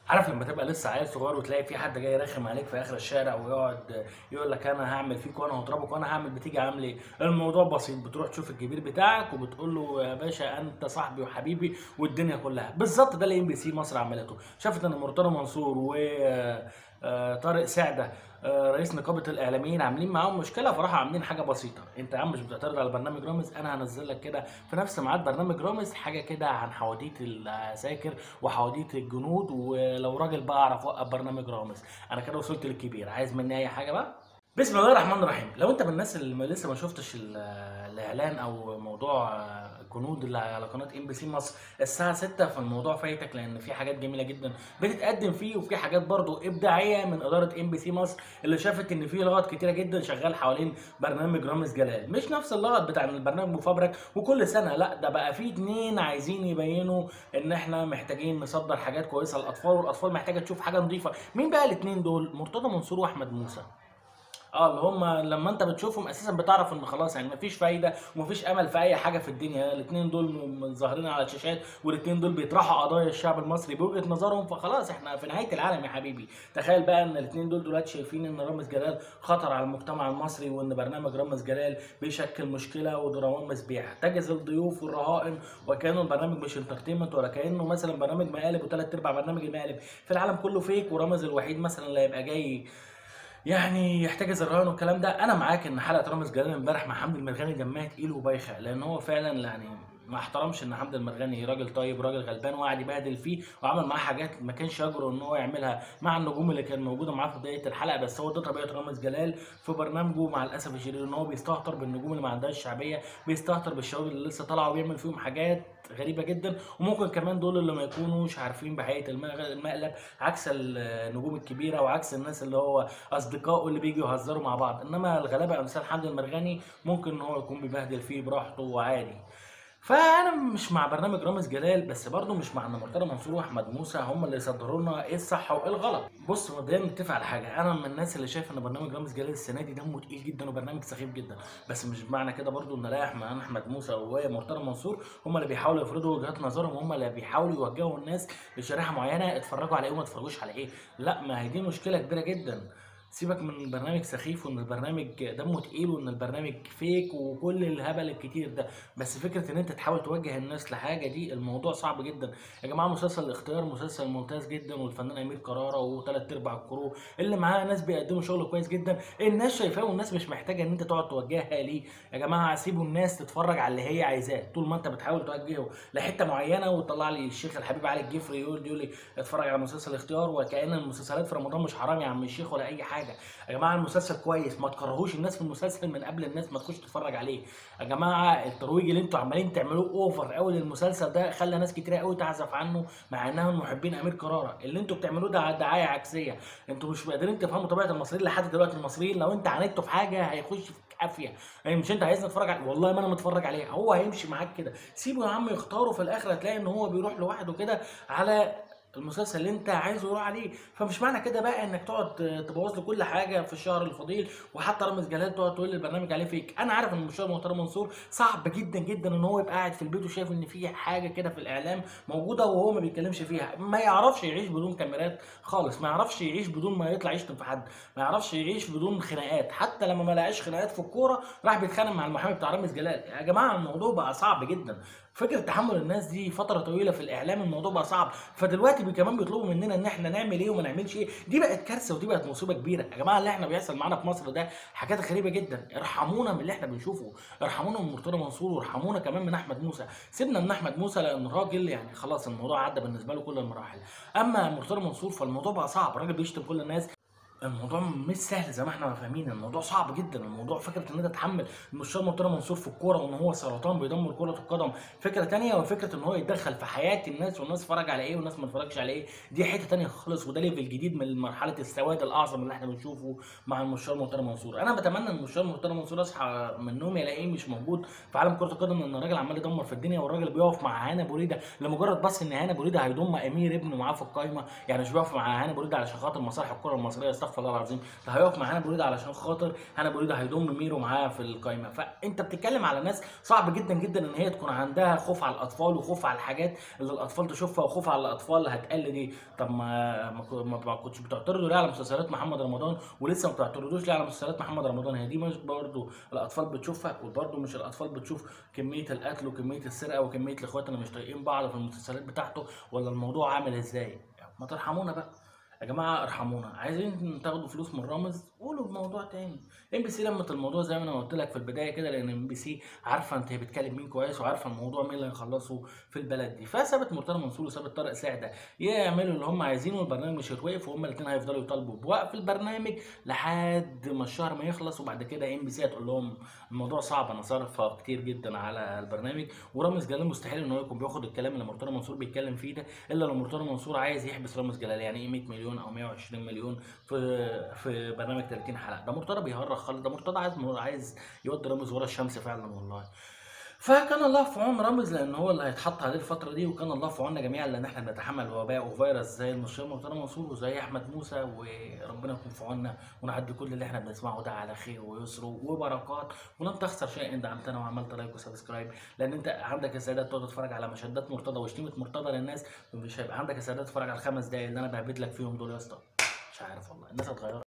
عارف لما تبقى لسه عيل صغير وتلاقي في حد جاي رخم عليك في اخر الشارع ويقعد يقول لك انا هعمل فيك وانا هضربك وانا هعمل بتيجي عامل ايه الموضوع بسيط بتروح تشوف الكبير بتاعك وبتقول له يا باشا انت صاحبي وحبيبي والدنيا كلها بالظبط ده اللي ام بي سي مصر عملته شافت ان مرتضى منصور و آه، طارق سعده آه، رئيس نقابه الاعلاميين عاملين معاهم مشكله فراحوا عاملين حاجه بسيطه انت يا عم مش بتعترض على برنامج رامز انا هنزل لك كده في نفس ميعاد برنامج رامز حاجه كده عن حواديت العساكر وحواديت الجنود ولو راجل بقى اعرف اوقف برنامج رامز انا كده وصلت للكبير عايز مني اي حاجه بقى بسم الله الرحمن الرحيم لو انت من الناس اللي ما- لسه ما شفتش ال- الاعلان او موضوع الجنود اللي على قناه ام بي سي مصر الساعه 6 فالموضوع فايتك لان في حاجات جميله جدا بتتقدم فيه وفي حاجات برضو ابداعيه من اداره ام بي سي مصر اللي شافت ان في لغط كتيره جدا شغال حوالين برنامج رامز جلال مش نفس اللغط بتاع البرنامج مفبرك وكل سنه لا ده بقى في اتنين عايزين يبينوا ان احنا محتاجين نصدر حاجات كويسه للاطفال والاطفال محتاجه تشوف حاجه نظيفه مين بقى الاتنين دول مرتضى منصور واحمد موسى اه اللي هم لما انت بتشوفهم اساسا بتعرف ان خلاص يعني مفيش فايده ومفيش امل في اي حاجه في الدنيا الاثنين دول م- ظاهرين على الشاشات والاثنين دول بيطرحوا قضايا الشعب المصري بوجهه نظرهم فخلاص احنا في نهايه العالم يا حبيبي تخيل بقى ان الاثنين دول دلوقتي شايفين ان رامز جلال خطر على المجتمع المصري وان برنامج رامز جلال بيشكل مشكله ورامز بيحتجز الضيوف والرهائن وكانه البرنامج مش انترتينمنت ولا كانه مثلا برنامج مقالب وثلاث ارباع برنامج المقالب في العالم كله فيك ورامز الوحيد مثلا اللي هيبقى جاي يعني يحتجز الرهان والكلام ده انا معاك ان حلقه رامز جلال امبارح مع حمد المرغني دمها تقيل وبايخه لان هو فعلا يعني ما احترمش ان حمد المرغني راجل طيب راجل غلبان وقعد يبهدل فيه وعمل معاه حاجات ما كانش يجرؤ ان هو يعملها مع النجوم اللي كان موجوده معاه في بدايه الحلقه بس هو ده طبيعه رامز جلال في برنامجه مع الاسف الشديد ان هو بيستهتر بالنجوم اللي ما عندهاش شعبيه بيستهتر بالشباب اللي لسه طالعه وبيعمل فيهم حاجات غريبه جدا وممكن كمان دول اللي ما يكونوش عارفين بحقيقه المغ- المقلب عكس النجوم الكبيره وعكس الناس اللي هو اصدقائه اللي بيجوا يهزروا مع بعض انما الغلابه امثال حمد المرغني ممكن ان هو يكون بيبهدل فيه براحته وعادي فانا مش مع برنامج رامز جلال بس برضه مش مع ان مرتضى منصور واحمد موسى هم اللي يصدروا لنا ايه الصح وايه الغلط بص مبدئيا نتفق على حاجه انا من الناس اللي شايف ان برنامج رامز جلال السنه دي دمه تقيل جدا وبرنامج سخيف جدا بس مش معنى كده برضه ان لا احمد احمد موسى ومرتضى منصور هم اللي بيحاولوا يفرضوا وجهات نظرهم هم اللي بيحاولوا يوجهوا الناس لشريحه معينه اتفرجوا على ايه وما اتفرجوش على ايه لا ما هي دي مشكله كبيره جدا سيبك من برنامج سخيف وان البرنامج دمه تقيل وان البرنامج فيك وكل الهبل الكتير ده بس فكره ان انت تحاول توجه الناس لحاجه دي الموضوع صعب جدا يا جماعه مسلسل الاختيار مسلسل ممتاز جدا والفنان امير كراره وثلاث ارباع الكرو اللي معاه ناس بيقدموا شغل كويس جدا الناس شايفاه والناس مش محتاجه ان انت تقعد توجهها ليه يا جماعه سيبوا الناس تتفرج على اللي هي عايزاه طول ما انت بتحاول توجهه لحته معينه وتطلع لي الشيخ الحبيب علي الجفري يقول يقول لي اتفرج على مسلسل الاختيار وكأن المسلسلات في رمضان مش حرام يا عم الشيخ ولا اي حاجه يا جماعه المسلسل كويس ما تكرهوش الناس في المسلسل من قبل الناس ما تخش تتفرج عليه يا جماعه الترويج اللي انتوا عمالين تعملوه اوفر قوي للمسلسل ده خلى ناس كتير قوي تعزف عنه مع انهم محبين امير كراره اللي انتوا بتعملوه ده دعايه عكسيه انتوا مش قادرين تفهموا طبيعه المصريين لحد دلوقتي المصريين لو انت عاندتوا في حاجه هيخش في عافيه يعني مش انت عايزني اتفرج عليه والله ما انا متفرج عليه هو هيمشي معاك كده سيبه يا عم يختاروا في الاخر هتلاقي ان هو بيروح لوحده كده على المسلسل اللي انت عايزه يروح عليه فمش معنى كده بقى انك تقعد تبوظ له كل حاجه في الشهر الفضيل وحتى رامز جلال تقعد تقول لي البرنامج عليه فيك انا عارف ان المشوار مرتضى منصور صعب جدا جدا ان هو يبقى قاعد في البيت وشايف ان في حاجه كده في الاعلام موجوده وهو ما بيتكلمش فيها ما يعرفش يعيش بدون كاميرات خالص ما يعرفش يعيش بدون ما يطلع يشتم في حد ما يعرفش يعيش بدون خناقات حتى لما ما لقاش خناقات في الكوره راح بيتخانق مع المحامي بتاع رامز جلال يا جماعه الموضوع بقى صعب جدا فكره تحمل الناس دي فتره طويله في الاعلام الموضوع بقى صعب فدلوقتي بي- كمان بيطلبوا مننا ان احنا نعمل ايه وما نعملش ايه دي بقت كارثه ودي بقت مصيبه كبيره يا جماعه اللي احنا بيحصل معانا في مصر ده حاجات غريبه جدا ارحمونا من اللي احنا بنشوفه ارحمونا من مرتضى منصور وارحمونا كمان من احمد موسى سيبنا من احمد موسى لان الراجل يعني خلاص الموضوع عدى بالنسبه له كل المراحل اما مرتضى منصور فالموضوع بقى صعب الراجل بيشتم كل الناس الموضوع مش سهل زي ما احنا فاهمين الموضوع صعب جدا الموضوع فكره ان انت تتحمل المستشار مرتضى منصور في الكوره وان هو سرطان بيدمر كره القدم فكره تانية وفكره ان هو يتدخل في حياه الناس والناس تتفرج على ايه والناس ما تتفرجش على ايه دي حته تانية خالص وده ليفل جديد من مرحله السواد الاعظم اللي احنا بنشوفه مع المستشار مرتضى منصور انا بتمنى ان المستشار مرتضى منصور اصحى من نومي الاقيه مش موجود في عالم كره القدم لان الراجل عمال يدمر في الدنيا والراجل بيقف مع هانا بوريده لمجرد بس ان هانا بوريده هيضم امير ابنه معاه في القايمه يعني مش بيقف مع هانا بوريده علشان خاطر مصالح الكره المصريه استغفر استغفر الله العظيم ده هيقف مع هنا بوريدا علشان خاطر هنا بوريدا هيضم ميرو معاه في القايمه فانت بتتكلم على ناس صعب جدا جدا ان هي تكون عندها خوف على الاطفال وخوف على الحاجات اللي الاطفال تشوفها وخوف على الاطفال اللي هتقل دي طب ما ما كو- ما كنتش بتعترضوا ليه على مسلسلات محمد رمضان ولسه ما بتعترضوش ليه على مسلسلات محمد رمضان هي دي مش برضه الاطفال بتشوفها وبرضه مش الاطفال بتشوف كميه القتل وكميه السرقه وكميه الاخوات اللي مش طايقين بعض في المسلسلات بتاعته ولا الموضوع عامل ازاي ما ترحمونا بقى يا جماعه ارحمونا عايزين تاخدوا فلوس من رامز قولوا الموضوع تاني ام بي سي لمت الموضوع زي ما انا قلت لك في البدايه كده لان ام بي سي عارفه انت هي بتكلم مين كويس وعارفه الموضوع مين اللي هيخلصه في البلد دي فسابت مرتضى منصور وسابت طارق سعده يعملوا اللي هم عايزينه والبرنامج مش هيتوقف وهم الاثنين هيفضلوا يطالبوا بوقف البرنامج لحد ما الشهر ما يخلص وبعد كده ام بي سي هتقول لهم الموضوع صعب انا صارف كتير جدا على البرنامج ورامز جلال مستحيل ان هو يكون بياخد الكلام اللي مرتضى منصور بيتكلم فيه ده الا لو مرتضى منصور عايز يحبس رامز جلال يعني ايه 100 مليون او 120 مليون في في برنامج 30 حلقه ده مرتضى بيهرج خالص ده مرتضى عايز عايز يودي رامز ورا الشمس فعلا والله فكان الله في عون رامز لان هو اللي هيتحط عليه الفتره دي وكان الله في عوننا جميعا لان احنا بنتحمل وباء وفيروس زي المشير مرتضى منصور وزي احمد موسى وربنا يكون في عوننا ونعدي كل اللي احنا بنسمعه ده على خير ويسر وبركات ولن تخسر شيئا ان دعمتنا وعملت لايك وسبسكرايب لان انت عندك استعداد تقعد تتفرج على مشادات مرتضى وشتيمه مرتضى للناس مش هيبقى عندك استعداد تتفرج على الخمس دقايق اللي انا بهبد لك فيهم دول يا اسطى مش عارف والله الناس اتغيرت